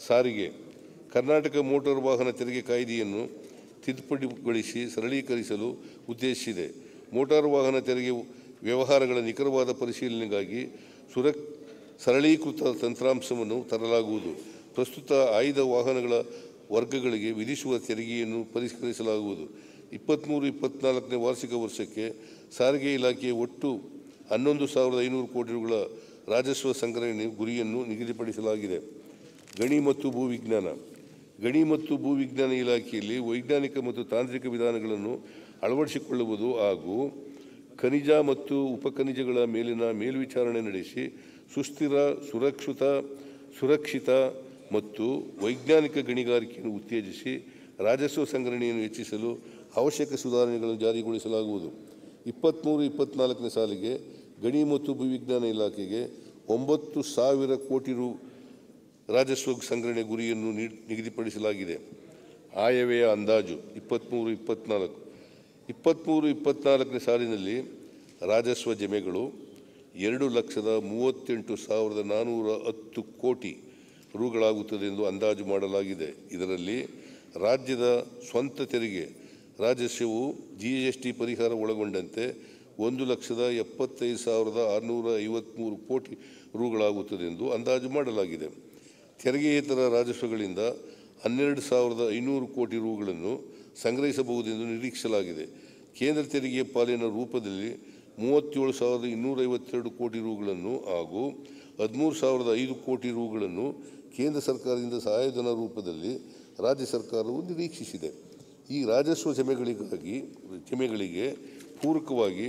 ಸಾರಿಗೆ ಕರ್ನಾಟಕ ಮೋಟಾರು ವಾಹನ ತೆರಿಗೆ ಕಾಯ್ದೆಯನ್ನು ತಿದ್ದುಪಡಿಗೊಳಿಸಿ ಸರಳೀಕರಿಸಲು ಉದ್ದೇಶಿಸಿದೆ ಮೋಟಾರು ವಾಹನ ತೆರಿಗೆ ವ್ಯವಹಾರಗಳ ನಿಖರವಾದ ಪರಿಶೀಲನೆಗಾಗಿ ಸುರ ಸರಳೀಕೃತ ತಂತ್ರಾಂಶವನ್ನು ತರಲಾಗುವುದು ಪ್ರಸ್ತುತ ಆಯ್ದ ವಾಹನಗಳ ವರ್ಗಗಳಿಗೆ ವಿಧಿಸುವ ತೆರಿಗೆಯನ್ನು ಪರಿಷ್ಕರಿಸಲಾಗುವುದು ಇಪ್ಪತ್ತ್ಮೂರು ಇಪ್ಪತ್ನಾಲ್ಕನೇ ವಾರ್ಷಿಕ ವರ್ಷಕ್ಕೆ ಸಾರಿಗೆ ಇಲಾಖೆಯ ಒಟ್ಟು ಹನ್ನೊಂದು ಸಾವಿರದ ಐನೂರು ಕೋಟಿ ರುಗಳ ರಾಜಸ್ವ ಸಂಗ್ರಹಣೆ ಗುರಿಯನ್ನು ನಿಗದಿಪಡಿಸಲಾಗಿದೆ ಗಣಿ ಮತ್ತು ಭೂವಿಜ್ಞಾನ ಗಣಿ ಮತ್ತು ಭೂವಿಜ್ಞಾನ ಇಲಾಖೆಯಲ್ಲಿ ವೈಜ್ಞಾನಿಕ ಮತ್ತು ತಾಂತ್ರಿಕ ವಿಧಾನಗಳನ್ನು ಅಳವಡಿಸಿಕೊಳ್ಳುವುದು ಹಾಗೂ ಖನಿಜ ಮತ್ತು ಉಪಖನಿಜಗಳ ಮೇಲಿನ ಮೇಲ್ವಿಚಾರಣೆ ನಡೆಸಿ ಸುಸ್ಥಿರ ಸುರಕ್ಷಿತ ಸುರಕ್ಷಿತ ಮತ್ತು ವೈಜ್ಞಾನಿಕ ಗಣಿಗಾರಿಕೆಯನ್ನು ಉತ್ತೇಜಿಸಿ ರಾಜಸ್ವ ಸಂಗ್ರಹಣೆಯನ್ನು ಹೆಚ್ಚಿಸಲು ಅವಶ್ಯಕ ಸುಧಾರಣೆಗಳನ್ನು ಜಾರಿಗೊಳಿಸಲಾಗುವುದು ಇಪ್ಪತ್ತ್ಮೂರು ಇಪ್ಪತ್ನಾಲ್ಕನೇ ಸಾಲಿಗೆ ಗಣಿ ಮತ್ತು ಭೂವಿಜ್ಞಾನ ಇಲಾಖೆಗೆ ಒಂಬತ್ತು ಸಾವಿರ ಕೋಟಿ ರು ರಾಜಸ್ವ ಸಂಗ್ರಹಣೆ ಗುರಿಯನ್ನು ನೀಡ್- ನಿಗದಿಪಡಿಸಲಾಗಿದೆ ಆಯವ್ಯಯ ಅಂದಾಜು ಇಪ್ಪತ್ತ್ಮೂರು ಇಪ್ಪತ್ನಾಲ್ಕು ಇಪ್ಪತ್ತ್ಮೂರು ಇಪ್ಪತ್ನಾಲ್ಕನೇ ಸಾಲಿನಲ್ಲಿ ರಾಜಸ್ವ ಜಮೆಗಳು ಎರಡು ಲಕ್ಷದ ಮೂವತ್ತೆಂಟು ಸಾವಿರದ ನಾನ್ನೂರ ಹತ್ತು ಕೋಟಿ ರುಗಳಾಗುತ್ತದೆ ಎಂದು ಅಂದಾಜು ಮಾಡಲಾಗಿದೆ ಇದರಲ್ಲಿ ರಾಜ್ಯದ ಸ್ವಂತ ತೆರಿಗೆ ರಾಜಸ್ವವು ಜಿ ಎಸ್ ಟಿ ಪರಿಹಾರ ಒಳಗೊಂಡಂತೆ ಒಂದು ಲಕ್ಷದ ಎಪ್ಪತ್ತೈದು ಸಾವಿರದ ಆರುನೂರ ಐವತ್ತ್ಮೂರು ಕೋಟಿ ರುಗಳಾಗುತ್ತದೆ ಎಂದು ಅಂದಾಜು ಮಾಡಲಾಗಿದೆ ತೆರಿಗೆಯೇತರ ರಾಜಸ್ವಗಳಿಂದ ಹನ್ನೆರಡು ಸಾವಿರದ ಐನೂರು ಕೋಟಿ ರುಗಳನ್ನು ಸಂಗ್ರಹಿಸಬಹುದೆಂದು ನಿರೀಕ್ಷಿಸಲಾಗಿದೆ ಕೇಂದ್ರ ತೆರಿಗೆಯ ಪಾಲಿನ ರೂಪದಲ್ಲಿ ಮೂವತ್ತೇಳು ಸಾವಿರದ ಇನ್ನೂರೈವತ್ತೆರಡು ಕೋಟಿ ರುಗಳನ್ನು ಹಾಗೂ ಹದಿಮೂರು ಸಾವಿರದ ಐದು ಕೋಟಿ ರುಗಳನ್ನು ಕೇಂದ್ರ ಸರ್ಕಾರದಿಂದ ಸಹಾಯಧನ ರೂಪದಲ್ಲಿ ರಾಜ್ಯ ಸರ್ಕಾರವು ನಿರೀಕ್ಷಿಸಿದೆ ಈ ರಾಜಸ್ವ ಜಮೆಗಳಿಗಾಗಿ ಜಮೆಗಳಿಗೆ ಪೂರಕವಾಗಿ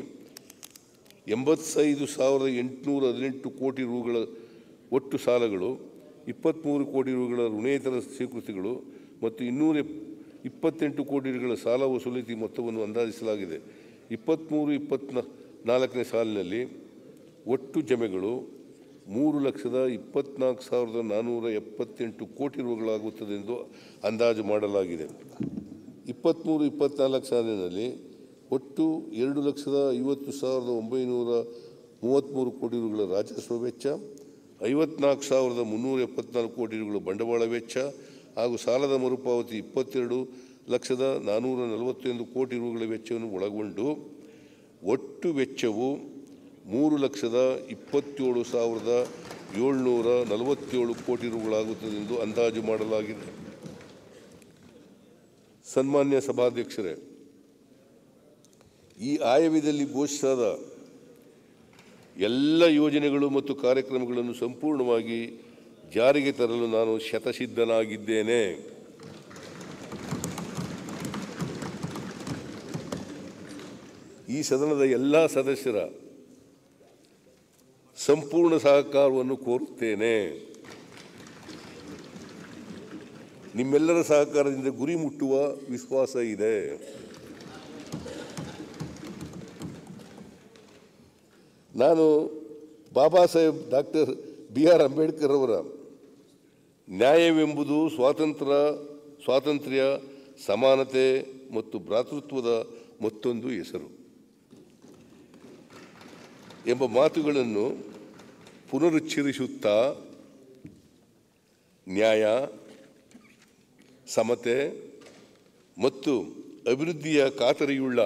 ಎಂಬತ್ತೈದು ಸಾವಿರದ ಎಂಟುನೂರ ಹದಿನೆಂಟು ಕೋಟಿ ರುಗಳ ಒಟ್ಟು ಸಾಲಗಳು ಇಪ್ಪತ್ತ್ಮೂರು ಕೋಟಿ ರುಗಳ ಋಣೇತರ ಸ್ವೀಕೃತಿಗಳು ಮತ್ತು ಇನ್ನೂರ ಎಪ್- ಇಪ್ಪತ್ತೆಂಟು ಕೋಟಿ ರುಗಳ ಸಾಲ ವಸೂಲಿತಿ ಮೊತ್ತವನ್ನು ಅಂದಾಜಿಸಲಾಗಿದೆ ಇಪ್ಪತ್ತ್ಮೂರು ಇಪ್ಪತ್ನ ನಾಲ್ಕನೇ ಸಾಲಿನಲ್ಲಿ ಒಟ್ಟು ಜಮೆಗಳು ಮೂರು ಲಕ್ಷದ ಇಪ್ಪತ್ನಾಲ್ಕು ಸಾವಿರದ ನಾನ್ನೂರ ಎಪ್ಪತ್ತೆಂಟು ಕೋಟಿ ರುಗಳಾಗುತ್ತದೆ ಎಂದು ಅಂದಾಜು ಮಾಡಲಾಗಿದೆ ಇಪ್ಪತ್ತ್ಮೂರು ಇಪ್ಪತ್ನಾಲ್ಕು ಸಾಲಿನಲ್ಲಿ ಒಟ್ಟು ಎರಡು ಲಕ್ಷದ ಐವತ್ತು ಸಾವಿರದ ಒಂಬೈನೂರ ಮೂವತ್ತ್ಮೂರು ಕೋಟಿ ರುಗಳ ರಾಜಸ್ವ ವೆಚ್ಚ ಐವತ್ನಾಲ್ಕು ಸಾವಿರದ ಮುನ್ನೂರ ಎಪ್ಪತ್ನಾಲ್ಕು ಕೋಟಿ ರುಗಳ ಬಂಡವಾಳ ವೆಚ್ಚ ಹಾಗೂ ಸಾಲದ ಮರುಪಾವತಿ ಇಪ್ಪತ್ತೆರಡು ಲಕ್ಷದ ನಾನ್ನೂರ ನಲವತ್ತೊಂದು ಕೋಟಿ ರುಗಳ ವೆಚ್ಚವನ್ನು ಒಳಗೊಂಡು ಒಟ್ಟು ವೆಚ್ಚವು ಮೂರು ಲಕ್ಷದ ಇಪ್ಪತ್ತೇಳು ಸಾವಿರದ ಏಳ್ನೂರ ನಲವತ್ತೇಳು ಕೋಟಿ ರುಗಳಾಗುತ್ತದೆ ಎಂದು ಅಂದಾಜು ಮಾಡಲಾಗಿದೆ ಸನ್ಮಾನ್ಯ ಸಭಾಧ್ಯಕ್ಷರೇ ಈ ಆಯವ್ಯದಲ್ಲಿ ಘೋಷಿಸಿದ ಎಲ್ಲ ಯೋಜನೆಗಳು ಮತ್ತು ಕಾರ್ಯಕ್ರಮಗಳನ್ನು ಸಂಪೂರ್ಣವಾಗಿ ಜಾರಿಗೆ ತರಲು ನಾನು ಶತಸಿದ್ಧನಾಗಿದ್ದೇನೆ ಈ ಸದನದ ಎಲ್ಲ ಸದಸ್ಯರ ಸಂಪೂರ್ಣ ಸಹಕಾರವನ್ನು ಕೋರುತ್ತೇನೆ ನಿಮ್ಮೆಲ್ಲರ ಸಹಕಾರದಿಂದ ಗುರಿ ಮುಟ್ಟುವ ವಿಶ್ವಾಸ ಇದೆ ನಾನು Baba Saheb doctor B R Ambedkar ಅವರ ನ್ಯಾಯವೆಂಬುದು ಸ್ವಾತಂತ್ರ್ಯ ಸ್ವಾತಂತ್ರ್ಯ ಸಮಾನತೆ ಮತ್ತು ಭ್ರಾತೃತ್ವದ ಮತ್ತೊಂದು ಹೆಸರು ಎಂಬ ಮಾತುಗಳನ್ನು ಪುನರುಚ್ಚರಿಸುತ್ತಾ ನ್ಯಾಯ ಸಮತೆ ಮತ್ತು ಅಭಿವೃದ್ಧಿಯ ಖಾತರಿಯುಳ್ಳ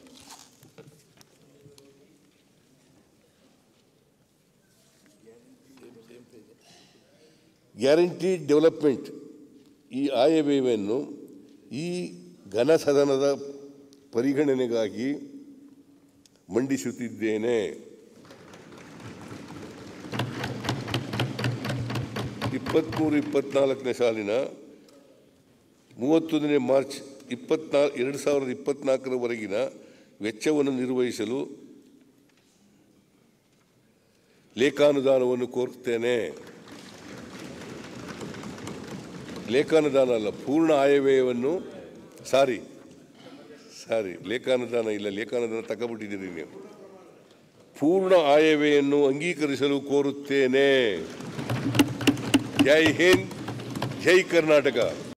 ಗ್ಯಾರಂಟಿ ಡೆವಲಪ್ಮೆಂಟ್ ಈ ಆಯವ್ಯಯವನ್ನು ಈ ಘನ ಸದನದ ಪರಿಗಣನೆಗಾಗಿ ಮಂಡಿಸುತ್ತಿದ್ದೇನೆ ಇಪ್ಪತ್ತ್ಮೂರು ಇಪ್ಪತ್ನಾಲ್ಕನೇ ಸಾಲಿನ ಮೂವತ್ತೊಂದನೇ ಮಾರ್ಚ್ ಇಪ್ಪತ್ನಾ ಎರಡು ಸಾವಿರದ ಇಪ್ಪತ್ನಾಲ್ಕರವರೆಗಿನ ವೆಚ್ಚವನ್ನು ನಿರ್ವಹಿಸಲು ಲೇಖಾನುದಾನವನ್ನು ಕೋರುತ್ತೇನೆ ಲೇಖಾನುದಾನ ಅಲ್ಲ ಪೂರ್ಣ ಆಯವ್ಯಯವನ್ನು ಸಾರಿ ಸಾರಿ ಲೇಖಾನುದಾನ ಇಲ್ಲ ಲೇಖಾನುದಾನ ತಗೊಬಿಟ್ಟಿದ್ದೀರಿ ನೀವು ಪೂರ್ಣ ಆಯವ್ಯಯನ್ನು ಅಂಗೀಕರಿಸಲು ಕೋರುತ್ತೇನೆ ಜೈ ಹಿಂದ್ ಜೈ ಕರ್ನಾಟಕ